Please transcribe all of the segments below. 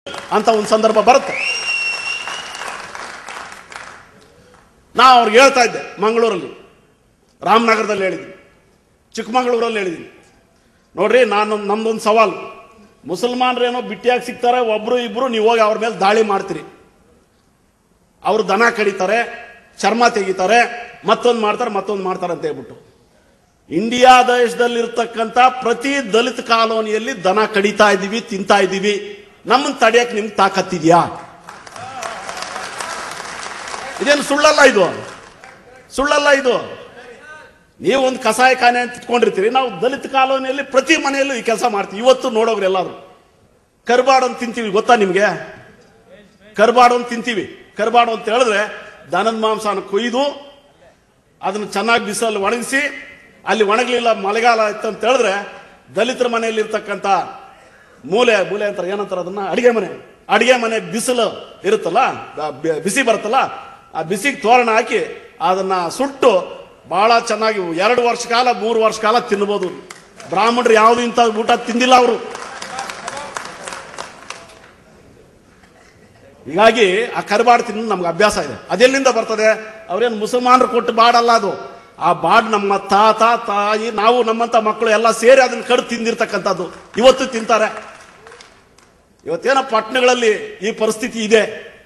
ಅಂತ ಒಂದು ಸಂದರ್ಭ ಬರುತ್ತೆ ನಾ ಅವ್ರಿಗೆ ಹೇಳ್ತಾ ಇದ್ದೆ ಮಂಗಳೂರಲ್ಲಿ ರಾಮನಗರದಲ್ಲಿ ಹೇಳಿದ್ದೀನಿ ಚಿಕ್ಕಮಗಳೂರಲ್ಲಿ ಹೇಳಿದ್ದೀನಿ ನೋಡ್ರಿ ನಾನು ನಮ್ದೊಂದು ಸವಾಲು ಮುಸಲ್ಮಾನರೇನೋ ಬಿಟ್ಟಿಯಾಗಿ ಸಿಗ್ತಾರೆ ಒಬ್ರು ಇಬ್ರು ನೀವು ಹೋಗಿ ಅವ್ರ ಮೇಲೆ ದಾಳಿ ಮಾಡ್ತೀರಿ ಅವರು ದನ ಕಡಿತಾರೆ ಚರ್ಮ ತೆಗಿತಾರೆ ಮತ್ತೊಂದು ಮಾಡ್ತಾರೆ ಮತ್ತೊಂದು ಮಾಡ್ತಾರೆ ಅಂತ ಹೇಳ್ಬಿಟ್ಟು ಇಂಡಿಯಾ ದೇಶದಲ್ಲಿರ್ತಕ್ಕಂಥ ಪ್ರತಿ ದಲಿತ ಕಾಲೋನಿಯಲ್ಲಿ ದನ ಕಡಿತಾ ಇದ್ದೀವಿ ತಿಂತಾ ಇದ್ದೀವಿ ನಮ್ಮನ್ನ ತಡೆಯಕ್ಕೆ ನಿಮ್ಗೆ ತಾಕತ್ತಿದ್ಯಾ ಇದೇನು ಸುಳ್ಳಲ್ಲ ಇದು ಸುಳ್ಳಲ್ಲ ಇದು ನೀವು ಒಂದು ಕಸಾಯ ಖಾನೆ ಅಂತ ಇಟ್ಕೊಂಡಿರ್ತೀರಿ ನಾವು ದಲಿತ ಕಾಲೋನಿಯಲ್ಲಿ ಪ್ರತಿ ಮನೆಯಲ್ಲೂ ಈ ಕೆಲಸ ಮಾಡ್ತೀವಿ ಇವತ್ತು ನೋಡೋಗ್ರಿ ಎಲ್ಲಾದ್ರು ಕರ್ಬಾಡು ಅಂತ ತಿಂತೀವಿ ಗೊತ್ತಾ ನಿಮ್ಗೆ ಕರ್ಬಾಡು ಅಂತ ತಿಂತೀವಿ ಕರ್ಬಾಡು ಅಂತ ಹೇಳಿದ್ರೆ ದನದ ಮಾಂಸನ ಕೊಯ್ದು ಅದನ್ನು ಚೆನ್ನಾಗಿ ಬಿಸಿಲಲ್ಲಿ ಒಣಗಿಸಿ ಅಲ್ಲಿ ಒಣಗಲಿಲ್ಲ ಮಳೆಗಾಲ ಆಯ್ತು ಅಂತ ಹೇಳಿದ್ರೆ ದಲಿತರ ಮನೆಯಲ್ಲಿ ಇರ್ತಕ್ಕಂಥ ಮೂಲೆ ಮೂಲೆ ಅಂತಾರೆ ಏನಂತಾರೆ ಅದನ್ನ ಅಡಿಗೆ ಮನೆ ಅಡಿಗೆ ಮನೆ ಬಿಸಿಲು ಇರುತ್ತಲ್ಲ ಬ- ಬ- ಬಿಸಿ ಬರುತ್ತಲ್ಲ ಆ ಬಿಸಿಗೆ ತೋರಣ ಹಾಕಿ ಅದನ್ನ ಸುಟ್ಟು ಬಹಳ ಚೆನ್ನಾಗಿ ಎರಡು ವರ್ಷ ಕಾಲ ಮೂರು ವರ್ಷ ಕಾಲ ತಿನ್ಬೋದು ಬ್ರಾಹ್ಮಣರು ಯಾವುದು ಇಂಥ ಊಟ ತಿಂದಿಲ್ಲ ಅವರು ಹೀಗಾಗಿ ಆ ಕರಿಬಾಡ್ ತಿನ್ನೋದು ನಮ್ಗೆ ಅಭ್ಯಾಸ ಇದೆ ಅದೆಲ್ಲಿಂದ ಬರ್ತದೆ ಅವ್ರೇನು ಮುಸಲ್ಮಾನರು ಕೊಟ್ಟು ಬಾಡಲ್ಲ ಅದು ಆ ಬಾಡ್ ನಮ್ಮ ತಾತ ತಾಯಿ ನಾವು ನಮ್ಮಂತ ಮಕ್ಕಳು ಎಲ್ಲ ಸೇರಿ ಅದನ್ನ ಕಡು ತಿಂದಿರ್ತಕ್ಕಂಥದ್ದು ಇವತ್ತು ತಿಂತಾರೆ ಇವತ್ತೇನೋ ಪಟ್ಟಣಗಳಲ್ಲಿ ಈ ಪರಿಸ್ಥಿತಿ ಇದೆ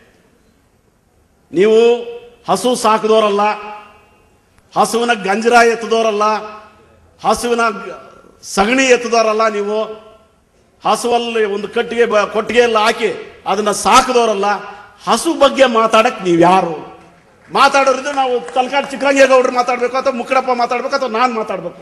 ನೀವು ಹಸು ಸಾಕಿದವರಲ್ಲ ಹಸುವಿನ ಗಂಜರ ಎತ್ತದವರಲ್ಲ ಹಸುವಿನ ಗ- ಸಗಣಿ ಎತ್ತದವರಲ್ಲ ನೀವು ಹಸುವಲ್ಲಿ ಒಂದು ಕಟ್ಟಿಗೆ ಬ- ಕೊಟ್ಟಿಗೆಯಲ್ಲಿ ಹಾಕಿ ಅದನ್ನ ಸಾಕಿದವರಲ್ಲ ಹಸು ಬಗ್ಗೆ ಮಾತಾಡಕ್ ನೀವು ಯಾರು ಮಾತಾಡೋರಿದ್ರೆ ನಾವು ತಲಕಾಡ್ ಚಿಕ್ಕರಂಗೇಗೌಡರು ಮಾತಾಡ್ಬೇಕು ಅಥವಾ ಮುಕ್ಕಡಪ್ಪ ಮಾತಾಡ್ಬೇಕು ಅಥವಾ ನಾನು ಮಾತಾಡ್ಬೇಕು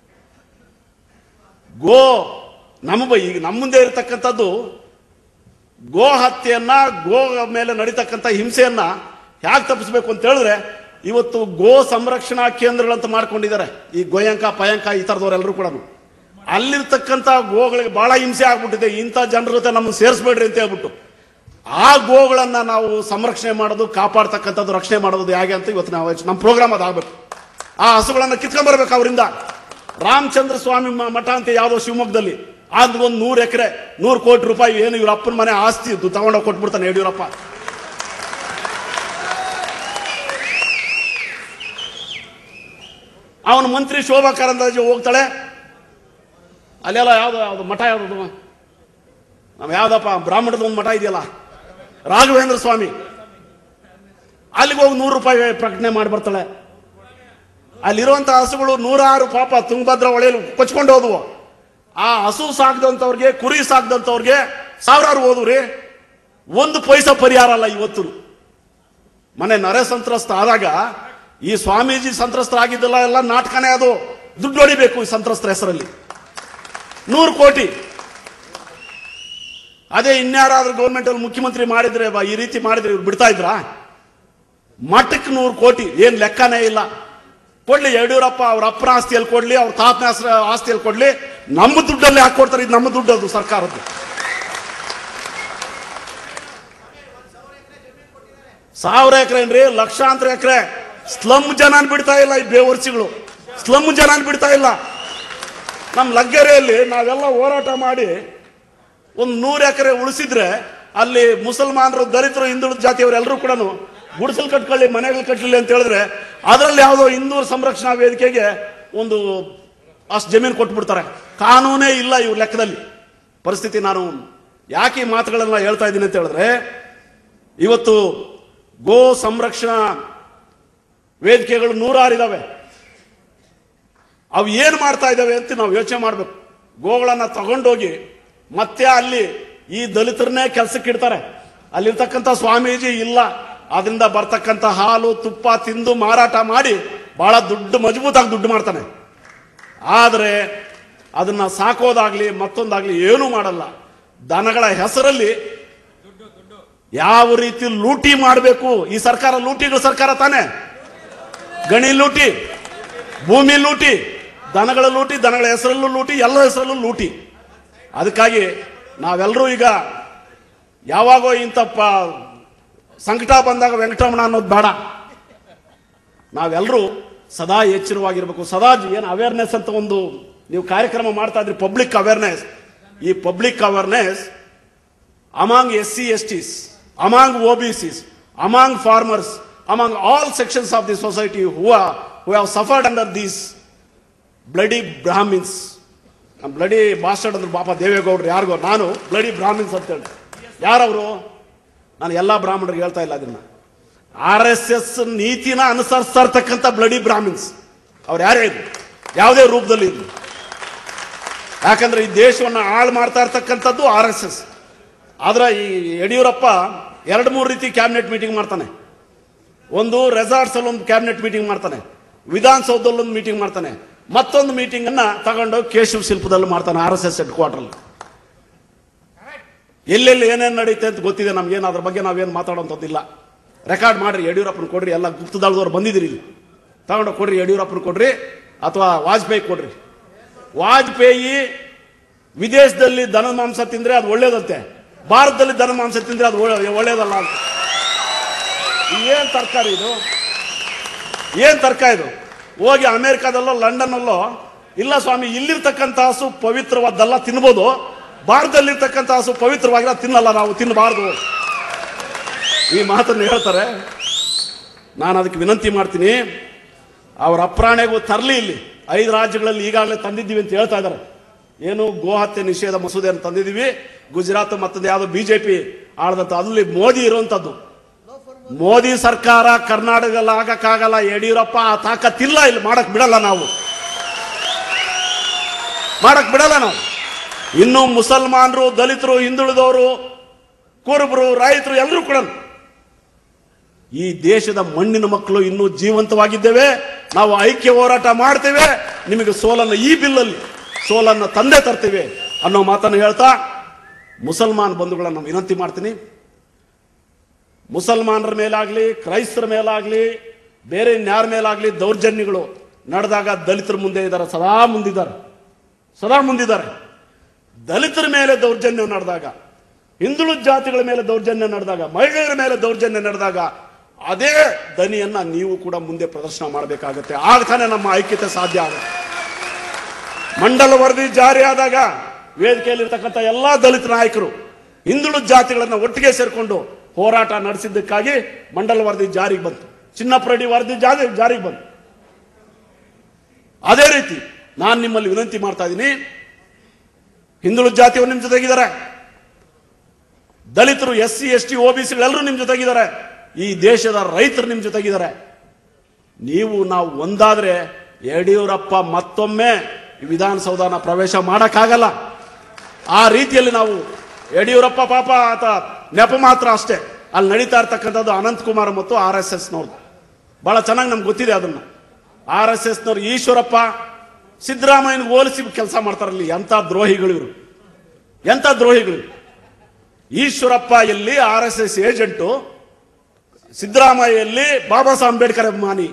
ಗೋ ನಮ್ಮ ಬ- ಈಗ ನಮ್ಮ ಮುಂದೆ ಇರತಕ್ಕಂಥದ್ದು ಗೋ ಹತ್ಯೆಯನ್ನ ಗೋ ಮೇಲೆ ನಡೀತಕ್ಕಂಥ ಹಿಂಸೆಯನ್ನ ಹೇಗೆ ತಪ್ಪಿಸ್ಬೇಕು ಅಂತ ಹೇಳಿದ್ರೆ ಇವತ್ತು ಗೋ ಸಂರಕ್ಷಣಾ ಕೇಂದ್ರಗಳಂತ ಮಾಡ್ಕೊಂಡಿದ್ದಾರೆ ಈ ಗೋಯಂಕ ಪಯಂಕ ಈ ಥರದವರೆಲ್ಲರೂ ಕೂಡ ಅಲ್ಲಿರ್ತಕ್ಕಂಥ ಗೋಗಳಿಗೆ ಬಹಳ ಹಿಂಸೆ ಆಗ್ಬಿಟ್ಟಿದೆ ಇಂಥ ಜನರ ಜೊತೆ ನಮ್ಮನ್ನು ಸೇರಿಸ್ಬೇಡ್ರಿ ಅಂತ ಹೇಳ್ಬಿಟ್ಟು ಆ ಗೋಗಳನ್ನ ನಾವು ಸಂರಕ್ಷಣೆ ಮಾಡೋದು ಕಾಪಾಡ್ತಕ್ಕಂಥದ್ದು ರಕ್ಷಣೆ ಮಾಡೋದು ಹೇಗೆ ಅಂತ ಇವತ್ತು ನಾವು ನಮ್ಮ ಪ್ರೋಗ್ರಾಮ್ ಅದಾಗಬೇಕು ಆ ಹಸುಗಳನ್ನ ಕಿತ್ಕೊಂಡ್ಬರ್ಬೇಕು ಅವರಿಂದ ರಾಮಚಂದ್ರ ಸ್ವಾಮಿ ಮ- ಮಠ ಅಂತ ಯಾವುದೋ ಶಿವಮೊಗ್ಗದಲ್ಲಿ ಅದು ಒಂದು ನೂರು ಎಕರೆ ನೂರು ಕೋಟಿ ರೂಪಾಯಿ ಏನು ಇವ್ರ ಅಪ್ಪನ ಮನೆ ಆಸ್ತಿ ಇದ್ದು ತಗೊಂಡೋಗಿ ಕೊಟ್ಬಿಡ್ತಾನೆ ಯಡಿಯೂರಪ್ಪ ಅವನ ಮಂತ್ರಿ ಶೋಭಾ ಕರಂದ್ಲಾಜೆ ಹೋಗ್ತಾಳೆ ಅಲ್ಲೆಲ್ಲ ಯಾವ್ದು ಯಾವ್ದು ಮಠ ಯಾವ್ದು ನಮ್ಮ ಯಾವ್ದಪ್ಪ ಬ್ರಾಹ್ಮಣದ ಒಂದು ಮಠ ಇದೆಯಲ್ಲ ರಾಘವೇಂದ್ರ ಸ್ವಾಮಿ ಅಲ್ಲಿಗೆ ಹೋಗಿ ನೂರು ರೂಪಾಯಿ ಪ್ರಕಟಣೆ ಮಾಡಿ ಬರ್ತಾಳೆ ಅಲ್ಲಿರುವಂತ ಹಸುಗಳು ನೂರಾರು ಪಾಪ ತುಂಗಭದ್ರಾ ಹೊಳೆಯಲ್ಲಿ ಕೊಚ್ಕೊಂಡು ಹೋದವು ಆ ಹಸು ಸಾಕ್ದಂಥವ್ರಿಗೆ ಕುರಿ ಸಾಕ್ದಂಥವ್ರಿಗೆ ಸಾವಿರಾರು ಹೋದ್ರಿ ಒಂದು ಪೈಸಾ ಪರಿಹಾರ ಅಲ್ಲ ಇವತ್ತು ಮನೆ ನರೆ ಸಂತ್ರಸ್ತ ಆದಾಗ ಈ ಸ್ವಾಮೀಜಿ ಸಂತ್ರಸ್ತರಾಗಿದ್ದಲ್ಲ ಎಲ್ಲ ನಾಟಕನೇ ಅದು ದುಡ್ಡು ಹೊಡಿಬೇಕು ಈ ಸಂತ್ರಸ್ತರ ಹೆಸರಲ್ಲಿ ನೂರು ಕೋಟಿ ಅದೇ ಇನ್ಯಾರಾದ್ರೂ ಗೌರ್ಮೆಂಟ್ ಅಲ್ಲಿ ಮುಖ್ಯಮಂತ್ರಿ ಮಾಡಿದ್ರೆ ಬಾ, ಈ ರೀತಿ ಮಾಡಿದ್ರೆ ಇವ್ರು ಬಿಡ್ತಾ ಇದ್ರಾ ಮಠಕ್ಕೆ ನೂರು ಕೋಟಿ ಏನ್ ಲೆಕ್ಕನೇ ಇಲ್ಲ ಕೊಡ್ಲಿ ಯಡಿಯೂರಪ್ಪ ಅವ್ರ ಅಪ್ಪನ ಆಸ್ತಿಯಲ್ಲಿ ಕೊಡ್ಲಿ ಅವ್ರ ತಾತನ ಹೆಸರ ಆಸ್ತಿಯಲ್ಲಿ ಕೊಡ್ಲಿ ನಮ್ಮ ದುಡ್ಡಲ್ಲಿ ಹಾಕೊಡ್ತಾರೆ ಇದು ನಮ್ಮ ದುಡ್ಡು ಅದು ಸರ್ಕಾರದ್ದು ಸಾವಿರ ಎಕರೆ ಏನ್ರಿ ಲಕ್ಷಾಂತರ ಎಕರೆ ಸ್ಲಮ್ ಜನ ಬಿಡ್ತಾ ಇಲ್ಲ ಈ ಬೇವರ್ಸಿಗಳು ಸ್ಲಮ್ ಜನ ಬಿಡ್ತಾ ಇಲ್ಲ ನಮ್ಮ ಲಗ್ಗೆರೆಯಲ್ಲಿ ನಾವೆಲ್ಲ ಹೋರಾಟ ಮಾಡಿ ಒಂದು ನೂರು ಎಕರೆ ಉಳಿಸಿದ್ರೆ ಅಲ್ಲಿ ಮುಸಲ್ಮಾನರು ದಲಿತರು ಹಿಂದುಳಿದ ಜಾತಿಯವರು ಎಲ್ಲರೂ ಕೂಡ ಗುಡಿಸಲು ಕಟ್ಕೊಳ್ಳಿ ಮನೆಗಳು ಕಟ್ಟಲಿ ಅಂತ ಹೇಳಿದ್ರೆ ಅದರಲ್ಲಿ ಯಾವುದೋ ಹಿಂದೂ ಸಂರಕ್ಷಣಾ ವೇದಿಕೆಗೆ ಒಂದು ಅಷ್ಟು ಜಮೀನು ಕೊಟ್ಬಿಡ್ತಾರೆ ಕಾನೂನೇ ಇಲ್ಲ ಇವ್ರ ಲೆಕ್ಕದಲ್ಲಿ ಪರಿಸ್ಥಿತಿ ನಾನು ಯಾಕೆ ಈ ಮಾತುಗಳನ್ನ ಹೇಳ್ತಾ ಇದ್ದೀನಿ ಅಂತ ಹೇಳಿದ್ರೆ ಇವತ್ತು ಗೋ ಸಂರಕ್ಷಣಾ ವೇದಿಕೆಗಳು ನೂರಾರಿದಾವೆ ಅವು ಏನು ಮಾಡ್ತಾ ಇದ್ದಾವೆ ಅಂತ ನಾವು ಯೋಚನೆ ಮಾಡಬೇಕು ಗೋಗಳನ್ನ ತಗೊಂಡೋಗಿ ಮತ್ತೆ ಅಲ್ಲಿ ಈ ದಲಿತರನ್ನೇ ಕೆಲಸಕ್ಕೆ ಇಡ್ತಾರೆ ಅಲ್ಲಿರ್ತಕ್ಕಂಥ ಸ್ವಾಮೀಜಿ ಇಲ್ಲ ಅದರಿಂದ ಬರ್ತಕ್ಕಂಥ ಹಾಲು ತುಪ್ಪ ತಿಂದು ಮಾರಾಟ ಮಾಡಿ ಬಹಳ ದುಡ್ಡು ಮಜಬೂತಾಗಿ ದುಡ್ಡು ಮಾಡ್ತಾನೆ ಆದರೆ ಅದನ್ನ ಸಾಕೋದಾಗ್ಲಿ ಮತ್ತೊಂದಾಗ್ಲಿ ಏನೂ ಮಾಡಲ್ಲ ದನಗಳ ಹೆಸರಲ್ಲಿ ಯಾವ ರೀತಿ ಲೂಟಿ ಮಾಡಬೇಕು ಈ ಸರ್ಕಾರ ಲೂಟಿಗಳ ಸರ್ಕಾರ ತಾನೇ ಗಣಿ ಲೂಟಿ ಭೂಮಿ ಲೂಟಿ ದನಗಳ ಲೂಟಿ ದನಗಳ ಹೆಸರಲ್ಲೂ ಲೂಟಿ ಎಲ್ಲ ಹೆಸರಲ್ಲೂ ಲೂಟಿ ಅದಕ್ಕಾಗಿ ನಾವೆಲ್ಲರೂ ಈಗ ಯಾವಾಗೋ ಇಂಥ ಪ ಸಂಕಟ ಬಂದಾಗ ವೆಂಕಟರಮಣ ಅನ್ನೋದು ಬೇಡ ನಾವೆಲ್ಲರೂ ಸದಾ ಎಚ್ಚರವಾಗಿರ್ಬೇಕು ಸದಾ ಏನು ಅವೇರ್ನೆಸ್ ಅಂತ ಒಂದು ನೀವು ಕಾರ್ಯಕ್ರಮ ಮಾಡ್ತಾ ಇದ್ರಿ ಪಬ್ಲಿಕ್ ಅವೇರ್ನೆಸ್ ಈ public awareness among SC, STs, among OBCs, among farmers, among all sections of the society who, are, who have suffered under these bloody brahmins bloody bastard ಅಂದ್ರೆ ಪಾಪ ದೇವೇಗೌಡರು ಯಾರಿಗೋ ನಾನು ಬ್ಲಡಿ ಬ್ರಾಹ್ಮಿನ್ಸ್ ಅಂತೇಳಿ ಯಾರವರು ನಾನು ಎಲ್ಲ ಬ್ರಾಹ್ಮಣರಿಗೆ ಹೇಳ್ತಾ ಇಲ್ಲ ಅದನ್ನ ಆರ್ ಎಸ್ ಎಸ್ ನೀತಿನ ಅನುಸರಿಸ್ತಾ ಇರ್ತಕ್ಕಂಥ ಬ್ಲಡಿ ಬ್ರಾಹ್ಮಿನ್ಸ್ ಅವ್ರು ಯಾರೇ ಇದ್ರು ಯಾವುದೇ ರೂಪದಲ್ಲಿ ಇದ್ರು ಯಾಕಂದ್ರೆ ಈ ದೇಶವನ್ನು ಹಾಳು ಮಾಡ್ತಾ ಇರ್ತಕ್ಕಂಥದ್ದು ಆರ್ ಎಸ್ ಎಸ್ ಆದ್ರೆ ಈ ಯಡಿಯೂರಪ್ಪ ಎರಡು ಮೂರು ರೀತಿ ಕ್ಯಾಬಿನೆಟ್ ಮೀಟಿಂಗ್ ಮಾಡ್ತಾನೆ ಒಂದು ರೆಸಾರ್ಟ್ಸ್ ಅಲ್ಲಿ ಒಂದು ಕ್ಯಾಬಿನೆಟ್ ಮೀಟಿಂಗ್ ಮಾಡ್ತಾನೆ ವಿಧಾನಸೌಧದಲ್ಲಿ ಒಂದು ಮೀಟಿಂಗ್ ಮಾಡ್ತಾನೆ ಮತ್ತೊಂದು ಮೀಟಿಂಗ್ ಅನ್ನ ತಗೊಂಡು ಕೇಶವ ಶಿಲ್ಪದಲ್ಲಿ ಮಾಡ್ತಾನೆ R S S headquarter ಎಲ್ಲೆಲ್ಲಿ ಏನೇನು ನಡೀತೆ ಅಂತ ಗೊತ್ತಿದೆ ನಮ್ಗೇನು ಅದ್ರ ಬಗ್ಗೆ ನಾವೇನು ಮಾತಾಡೋಂಥದ್ದಿಲ್ಲ ರೆಕಾರ್ಡ್ ಮಾಡ್ರಿ ಯಡಿಯೂರಪ್ಪನ ಕೊಡ್ರಿ ಎಲ್ಲ ಗುಪ್ತದಳದವ್ರು ಬಂದಿದ್ದೀರಿ ಇಲ್ಲಿ ತಗೊಂಡು ಕೊಡ್ರಿ ಯಡಿಯೂರಪ್ಪನ ಕೊಡ್ರಿ ಅಥವಾ ವಾಜಪೇಯಿ ಕೊಡ್ರಿ ವಾಜಪೇಯಿ ವಿದೇಶದಲ್ಲಿ ದನದ ಮಾಂಸ ತಿಂದ್ರೆ ಅದು ಒಳ್ಳೇದಂತೆ ಭಾರತದಲ್ಲಿ ದನದ ಮಾಂಸ ತಿಂದ್ರೆ ಅದು ಒಳ್ಳೆ- ಒಳ್ಳೇದಲ್ಲ ಅಂತ ಏನ್ ತರಕಾರಿ ಇದು ಏನ್ ತರ್ಕ ಇದು ಹೋಗಿ ಅಮೆರಿಕಾದಲ್ಲೋ ಲಂಡನ್ನಲ್ಲೋ ಇಲ್ಲ ಸ್ವಾಮಿ ಇಲ್ಲಿರ್ತಕ್ಕಂಥ ಹಸು ಪವಿತ್ರವಾದ್ದಲ್ಲ ತಿನ್ಬೋದು ಭಾರತದಲ್ಲಿರ್ತಕ್ಕಂಥ ಹಸು ಪವಿತ್ರವಾಗಿಲ್ಲ ತಿನ್ನಲ್ಲ ನಾವು ತಿನ್ನಬಾರ್ದು ಈ ಮಾತನ್ನು ಹೇಳ್ತಾರೆ ನಾನು ಅದಕ್ಕೆ ವಿನಂತಿ ಮಾಡ್ತೀನಿ ಅವರ ಅಪ್ರಾಣೆಗೂ ತರಲಿ ಇಲ್ಲಿ ಐದು ರಾಜ್ಯಗಳಲ್ಲಿ ಈಗಾಗಲೇ ತಂದಿದ್ದೀವಿ ಅಂತ ಹೇಳ್ತಾ ಇದ್ದಾರೆ ಏನು ಗೋಹತ್ಯೆ ನಿಷೇಧ ಮಸೂದೆಯನ್ನು ತಂದಿದ್ದೀವಿ ಗುಜರಾತ್ ಮತ್ತೊಂದು ಯಾವುದು ಬಿಜೆಪಿ ಆಳದಂತ ಅಲ್ಲಿ ಮೋದಿ ಇರುವಂತದ್ದು ಮೋದಿ ಸರ್ಕಾರ ಕರ್ನಾಟಕದಲ್ಲಿ ಆಗಕ್ಕಾಗಲ್ಲ ಯಡಿಯೂರಪ್ಪ ಆ ತಾಕತ್ತಿಲ್ಲ ಇಲ್ಲಿ ಮಾಡಕ್ ಬಿಡಲ್ಲ ನಾವು ಮಾಡಕ್ ಬಿಡಲ್ಲ ನಾವು ಇನ್ನು ಮುಸಲ್ಮಾನರು ದಲಿತರು ಹಿಂದುಳಿದವರು ಕುರುಬರು ರೈತರು ಎಲ್ಲರೂ ಕೂಡ ಈ ದೇಶದ ಮಣ್ಣಿನ ಮಕ್ಕಳು ಇನ್ನೂ ಜೀವಂತವಾಗಿದ್ದೇವೆ ನಾವು ಐಕ್ಯ ಹೋರಾಟ ಮಾಡ್ತೇವೆ ನಿಮಗೆ ಸೋಲನ್ನು ಈ ಬಿಲ್ಲಲ್ಲಿ ಸೋಲನ್ನು ತಂದೆ ತರ್ತೇವೆ ಅನ್ನೋ ಮಾತನ್ನು ಹೇಳ್ತಾ ಮುಸಲ್ಮಾನ್ ಬಂಧುಗಳನ್ನ ವಿನಂತಿ ಮಾಡ್ತೀನಿ ಮುಸಲ್ಮಾನರ ಮೇಲಾಗ್ಲಿ ಕ್ರೈಸ್ತರ ಮೇಲಾಗ್ಲಿ ಬೇರೆ ಇನ್ಯಾರ ಮೇಲಾಗ್ಲಿ ದೌರ್ಜನ್ಯಗಳು ನಡೆದಾಗ ದಲಿತರ ಮುಂದೆ ಇದ್ದಾರೆ ಸದಾ ಮುಂದಿದ್ದಾರೆ ಸದಾ ಮುಂದಿದ್ದಾರೆ ದಲಿತರ ಮೇಲೆ ದೌರ್ಜನ್ಯ ನಡೆದಾಗ ಹಿಂದುಳಿದ ಜಾತಿಗಳ ಮೇಲೆ ದೌರ್ಜನ್ಯ ನಡೆದಾಗ ಮಹಿಳೆಯರ ಮೇಲೆ ದೌರ್ಜನ್ಯ ನಡೆದಾಗ ಅದೇ ದನಿಯನ್ನ ನೀವು ಕೂಡ ಮುಂದೆ ಪ್ರದರ್ಶನ ಮಾಡಬೇಕಾಗತ್ತೆ ಆಗ ತಾನೇ ನಮ್ಮ ಐಕ್ಯತೆ ಸಾಧ್ಯ ಆಗುತ್ತೆ ಮಂಡಲ ವರದಿ ಜಾರಿ ಆದಾಗ ವೇದಿಕೆಯಲ್ಲಿರ್ತಕ್ಕಂಥ ಎಲ್ಲಾ ದಲಿತ ನಾಯಕರು ಹಿಂದುಳಿದ ಜಾತಿಗಳನ್ನ ಒಟ್ಟಿಗೆ ಸೇರಿಕೊಂಡು ಹೋರಾಟ ನಡೆಸಿದ್ದಕ್ಕಾಗಿ ಮಂಡಲ ವರದಿ ಜಾರಿಗೆ ಬಂತು ಚಿನ್ನಪ್ರಡಿ ವರದಿ ಜಾರಿ ಜಾರಿಗೆ ಬಂತು ಅದೇ ರೀತಿ ನಾನು ನಿಮ್ಮಲ್ಲಿ ವಿನಂತಿ ಮಾಡ್ತಾ ಇದ್ದೀನಿ ಹಿಂದುಳಿದ ಜಾತಿಯವರು ನಿಮ್ ಜೊತೆಗಿದ್ದಾರೆ ದಲಿತರು S C S T O B ಸಿಗಳೆಲ್ಲರೂ ನಿಮ್ ಜೊತೆಗಿದ್ದಾರೆ ಈ ದೇಶದ ರೈತರು ನಿಮ್ ಜೊತೆಗಿದ್ದಾರೆ ನೀವು ನಾವು ಒಂದಾದ್ರೆ ಯಡಿಯೂರಪ್ಪ ಮತ್ತೊಮ್ಮೆ ಈ ವಿಧಾನಸೌಧನ ಪ್ರವೇಶ ಮಾಡಕ್ಕಾಗಲ್ಲ ಆ ರೀತಿಯಲ್ಲಿ ನಾವು ಯಡಿಯೂರಪ್ಪ ಪಾಪ ಆತ ನೆಪ ಮಾತ್ರ ಅಷ್ಟೇ ಅಲ್ಲಿ ನಡೀತಾ ಇರ್ತಕ್ಕಂಥದ್ದು ಅನಂತ್ ಕುಮಾರ್ ಮತ್ತು ಆರ್ ಎಸ್ ಎಸ್ ನವ್ರು ಬಹಳ ಚೆನ್ನಾಗಿ ನಮ್ಗೆ ಗೊತ್ತಿದೆ ಅದನ್ನ ಆರ್ ಎಸ್ ಎಸ್ ನವ್ರು ಈಶ್ವರಪ್ಪ ಸಿದ್ದರಾಮಯ್ಯನ ಹೋಲಿಸಿ ಕೆಲಸ ಮಾಡ್ತಾರಲ್ಲಿ ಎಂತ ದ್ರೋಹಿಗಳು ಇವರು ಎಂತ ದ್ರೋಹಿಗಳು ಈಶ್ವರಪ್ಪ ಎಲ್ಲಿ ಆರ್ ಎಸ್ ಎಸ್ ಏಜೆಂಟು ಸಿದ್ದರಾಮಯ್ಯಲ್ಲಿ ಬಾಬಾ ಸಾಹೇಬ್ ಅಂಬೇಡ್ಕರ್ ಅಭಿಮಾನಿ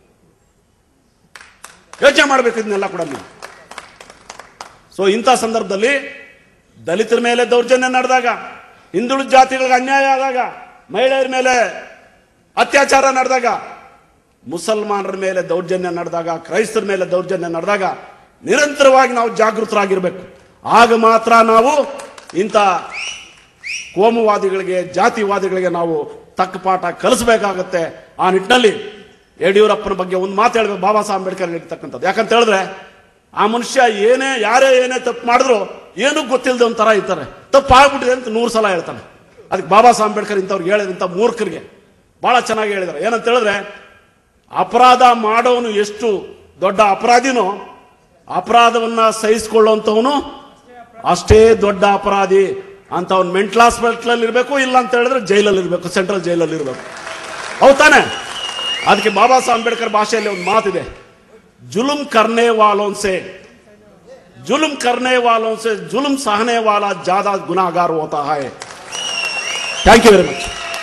ಯೋಚನೆ ಮಾಡಬೇಕು ಇದನ್ನೆಲ್ಲ ಕೂಡ ನೀವು ಸೊ ಇಂಥ ಸಂದರ್ಭದಲ್ಲಿ ದಲಿತರ ಮೇಲೆ ದೌರ್ಜನ್ಯ ನಡೆದಾಗ ಹಿಂದುಳಿದ ಜಾತಿಗಳಿಗೆ ಅನ್ಯಾಯ ಆದಾಗ ಮಹಿಳೆಯರ ಮೇಲೆ ಅತ್ಯಾಚಾರ ನಡೆದಾಗ ಮುಸಲ್ಮಾನರ ಮೇಲೆ ದೌರ್ಜನ್ಯ ನಡೆದಾಗ ಕ್ರೈಸ್ತರ ಮೇಲೆ ದೌರ್ಜನ್ಯ ನಡೆದಾಗ ನಿರಂತರವಾಗಿ ನಾವು ಜಾಗೃತರಾಗಿರ್ಬೇಕು ಆಗ ಮಾತ್ರ ನಾವು ಇಂಥ ಕೋಮುವಾದಿಗಳಿಗೆ ಜಾತಿವಾದಿಗಳಿಗೆ ನಾವು ತಕ್ಕ ಪಾಠ ಕಲಿಸಬೇಕಾಗತ್ತೆ ಆ ನಿಟ್ಟಿನಲ್ಲಿ ಯಡಿಯೂರಪ್ಪನ ಬಗ್ಗೆ ಒಂದು ಮಾತು ಹೇಳ್ಬೇಕು ಬಾಬಾ ಸಾಹೇಬ್ ಅಂಬೇಡ್ಕರ್ ಹೇಳ್ತಕ್ಕಂಥದ್ದು ಯಾಕಂತ ಹೇಳಿದ್ರೆ ಆ ಮನುಷ್ಯ ಏನೇ ಯಾರೇ ಏನೇ ತಪ್ಪು ಮಾಡಿದ್ರು ಏನೂ ಗೊತ್ತಿಲ್ಲದೆ ಒಂಥರ ಇರ್ತಾರೆ ತಪ್ಪು ಆಗ್ಬಿಟ್ಟಿದೆ ಅಂತ ನೂರು ಸಲ ಹೇಳ್ತಾನೆ ಅದಕ್ಕೆ ಬಾಬಾ ಸಾಹೇಬ್ ಅಂಬೇಡ್ಕರ್ ಇಂಥವ್ರಿಗೆ ಹೇಳಿದಂಥ ಮೂರ್ಖರಿಗೆ ಬಹಳ ಚೆನ್ನಾಗಿ ಹೇಳಿದ್ದಾರೆ ಏನಂತ ಹೇಳಿದ್ರೆ ಅಪರಾಧ ಮಾಡೋನು ಎಷ್ಟು ದೊಡ್ಡ ಅಪರಾಧಿನೋ ಅಪರಾಧವನ್ನ ಸಹಿಸಿಕೊಳ್ಳುವಂಥವನು ಅಷ್ಟೇ ದೊಡ್ಡ ಅಪರಾಧಿ ಅಂತ ಅವ್ನು ಮೆಂಟಲ್ ಹಾಸ್ಪಿಟಲ್ ಇರಬೇಕು ಇಲ್ಲ ಅಂತ ಹೇಳಿದ್ರೆ ಜೈಲಲ್ಲಿ ಇರಬೇಕು ಸೆಂಟ್ರಲ್ ಜೈಲಲ್ಲಿ ಇರಬೇಕು ಹೌದ್ ತಾನೆ ಅದಕ್ಕೆ ಬಾಬಾ ಸಾಹೇಬ್ ಅಂಬೇಡ್ಕರ್ ಭಾಷೆಯಲ್ಲಿ ಒಂದು ಮಾತಿದೆ ಜುಲುಂ ಕರ್ನೆ ವಾಲೋನ್ ಸೆ ಜುಲುಂ ಕರ್ನೆ ವಾಲೋನ್ ಸೆ ಜುಲುಂ ಸಹನೆ ವಾಲಾ ज्यादा गुनाहगार होता है thank you very much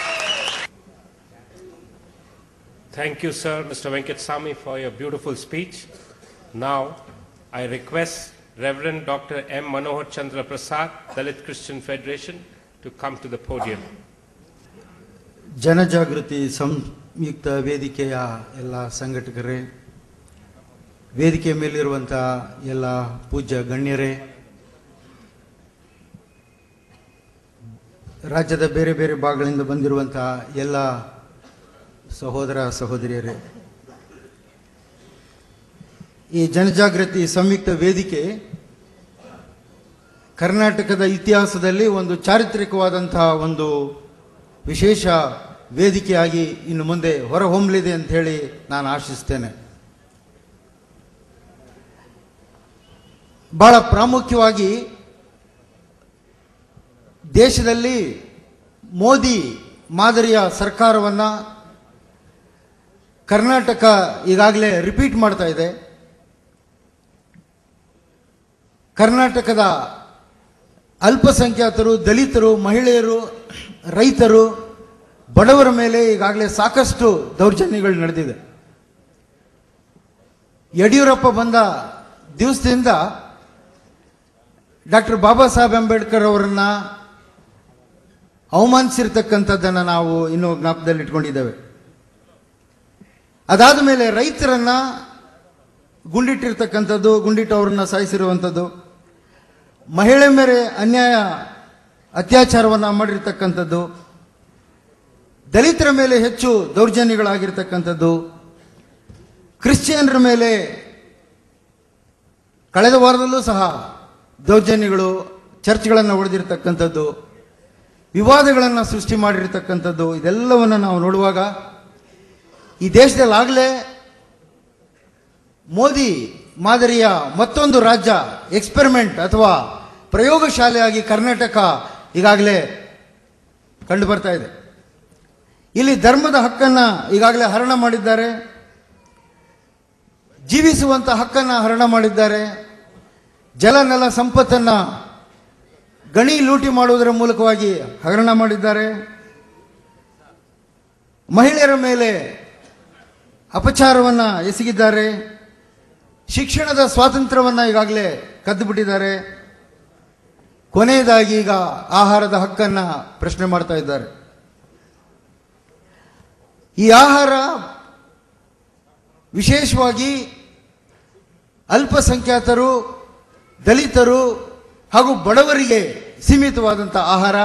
Thank you, sir, Mr. Venkat Sami, for your beautiful speech. Now, I request Reverend Dr. M. Manohar Chandra Prasad, Dalit Christian Federation, to come to the podium. ಜನಜಾಗೃತಿ ಸಂಯುಕ್ತ ವೇದಿಕೆಯ ಎಲ್ಲ ಸಂಘಟಕರೇ ವೇದಿಕೆ ಮೇಲಿರುವಂಥ ಎಲ್ಲ ಪೂಜ್ಯ ಗಣ್ಯರೇ ರಾಜ್ಯದ ಬೇರೆ ಬೇರೆ ಭಾಗಗಳಿಂದ ಬಂದಿರುವಂತಹ ಎಲ್ಲ ಸಹೋದರ ಸಹೋದರಿಯರೇ ಈ ಜನಜಾಗೃತಿ ಸಂಯುಕ್ತ ವೇದಿಕೆ ಕರ್ನಾಟಕದ ಇತಿಹಾಸದಲ್ಲಿ ಒಂದು ಚಾರಿತ್ರಿಕವಾದಂತಹ ಒಂದು ವಿಶೇಷ ವೇದಿಕೆಯಾಗಿ ಇನ್ನು ಮುಂದೆ ಹೊರಹೊಮ್ಮಲಿದೆ ಅಂತ ಹೇಳಿ ನಾನು ಆಶಿಸ್ತೇನೆ ಬಹಳ ಪ್ರಾಮುಖ್ಯವಾಗಿ ದೇಶದಲ್ಲಿ ಮೋದಿ ಮಾದರಿಯ ಸರ್ಕಾರವನ್ನು ಕರ್ನಾಟಕ ಈಗಾಗಲೇ ರಿಪೀಟ್ ಮಾಡ್ತಾ ಇದೆ ಕರ್ನಾಟಕದ ಅಲ್ಪಸಂಖ್ಯಾತರು ದಲಿತರು ಮಹಿಳೆಯರು ರೈತರು ಬಡವರ ಮೇಲೆ ಈಗಾಗಲೇ ಸಾಕಷ್ಟು ದೌರ್ಜನ್ಯಗಳು ನಡೆದಿದೆ ಯಡಿಯೂರಪ್ಪ ಬಂದ ದಿವಸದಿಂದ ಡಾಕ್ಟರ್ ಬಾಬಾ ಸಾಹೇಬ್ ಅಂಬೇಡ್ಕರ್ ಅವರನ್ನ ಅವಮಾನಿಸಿರ್ತಕ್ಕಂಥದ್ದನ್ನು ನಾವು ಇನ್ನೂ ಜ್ಞಾಪಕದಲ್ಲಿ ಇಟ್ಕೊಂಡಿದ್ದೇವೆ ಅದಾದ ಮೇಲೆ ರೈತರನ್ನ ಗುಂಡಿಟ್ಟಿರ್ತಕ್ಕಂಥದ್ದು ಗುಂಡಿಟ್ಟು ಅವರನ್ನ ಸಾಯಿಸಿರುವಂಥದ್ದು ಮಹಿಳೆ ಮೇಲೆ ಅನ್ಯಾಯ ಅತ್ಯಾಚಾರವನ್ನು ಮಾಡಿರ್ತಕ್ಕಂಥದ್ದು ದಲಿತರ ಮೇಲೆ ಹೆಚ್ಚು ದೌರ್ಜನ್ಯಗಳಾಗಿರ್ತಕ್ಕಂಥದ್ದು ಕ್ರಿಶ್ಚಿಯನ್ರ ಮೇಲೆ ಕಳೆದ ವಾರದಲ್ಲೂ ಸಹ ದೌರ್ಜನ್ಯಗಳು ಚರ್ಚ್ಗಳನ್ನು ಹೊಡೆದಿರ್ತಕ್ಕಂಥದ್ದು ವಿವಾದಗಳನ್ನು ಸೃಷ್ಟಿ ಮಾಡಿರ್ತಕ್ಕಂಥದ್ದು ಇದೆಲ್ಲವನ್ನು ನಾವು ನೋಡುವಾಗ ಈ ದೇಶದಲ್ಲಾಗಲೇ ಮೋದಿ ಮಾದರಿಯ ಮತ್ತೊಂದು ರಾಜ್ಯ ಎಕ್ಸ್ಪೆರಿಮೆಂಟ್ ಅಥವಾ ಪ್ರಯೋಗಶಾಲೆಯಾಗಿ ಕರ್ನಾಟಕ ಈಗಾಗಲೇ ಕಂಡು ಬರ್ತಾ ಇದೆ ಇಲ್ಲಿ ಧರ್ಮದ ಹಕ್ಕನ್ನು ಈಗಾಗಲೇ ಹರಣ ಮಾಡಿದ್ದಾರೆ ಜೀವಿಸುವಂತ ಹಕ್ಕನ್ನು ಹರಣ ಮಾಡಿದ್ದಾರೆ ಜಲ ನೆಲ ಸಂಪತ್ತನ್ನು ಗಣಿ ಲೂಟಿ ಮಾಡುವುದರ ಮೂಲಕವಾಗಿ ಹಗರಣ ಮಾಡಿದ್ದಾರೆ ಮಹಿಳೆಯರ ಮೇಲೆ ಅಪಚಾರವನ್ನು ಎಸಗಿದ್ದಾರೆ ಶಿಕ್ಷಣದ ಸ್ವಾತಂತ್ರ್ಯವನ್ನು ಈಗಾಗಲೇ ಕದ್ದು ಬಿಟ್ಟಿದ್ದಾರೆ ಕೊನೆಯದಾಗಿ ಈಗ ಆಹಾರದ ಹಕ್ಕನ್ನು ಪ್ರಶ್ನೆ ಮಾಡ್ತಾ ಇದ್ದಾರೆ ಈ ಆಹಾರ ವಿಶೇಷವಾಗಿ ಅಲ್ಪಸಂಖ್ಯಾತರು ದಲಿತರು ಹಾಗೂ ಬಡವರಿಗೆ ಸೀಮಿತವಾದಂಥ ಆಹಾರ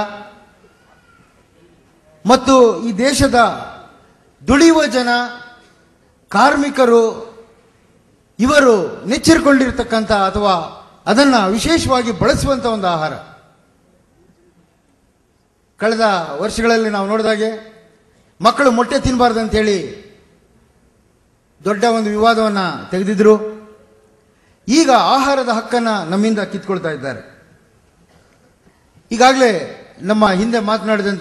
ಮತ್ತು ಈ ದೇಶದ ದುಡಿಯುವ ಜನ ಕಾರ್ಮಿಕರು ಇವರು ನೆಚ್ಚಿರಿಕೊಂಡಿರ್ತಕ್ಕಂಥ ಅಥವಾ ಅದನ್ನು ವಿಶೇಷವಾಗಿ ಬಳಸುವಂಥ ಒಂದು ಆಹಾರ ಕಳೆದ ವರ್ಷಗಳಲ್ಲಿ ನಾವು ನೋಡಿದಾಗೆ ಮಕ್ಕಳು ಮೊಟ್ಟೆ ತಿನ್ನಬಾರ್ದು ಅಂತೇಳಿ ದೊಡ್ಡ ಒಂದು ವಿವಾದವನ್ನು ತೆಗೆದಿದ್ರು ಈಗ ಆಹಾರದ ಹಕ್ಕನ್ನು ನಮ್ಮಿಂದ ಕಿತ್ಕೊಳ್ತಾ ಇದ್ದಾರೆ ಈಗಾಗಲೇ ನಮ್ಮ ಹಿಂದೆ ಮಾತನಾಡಿದಂತೆ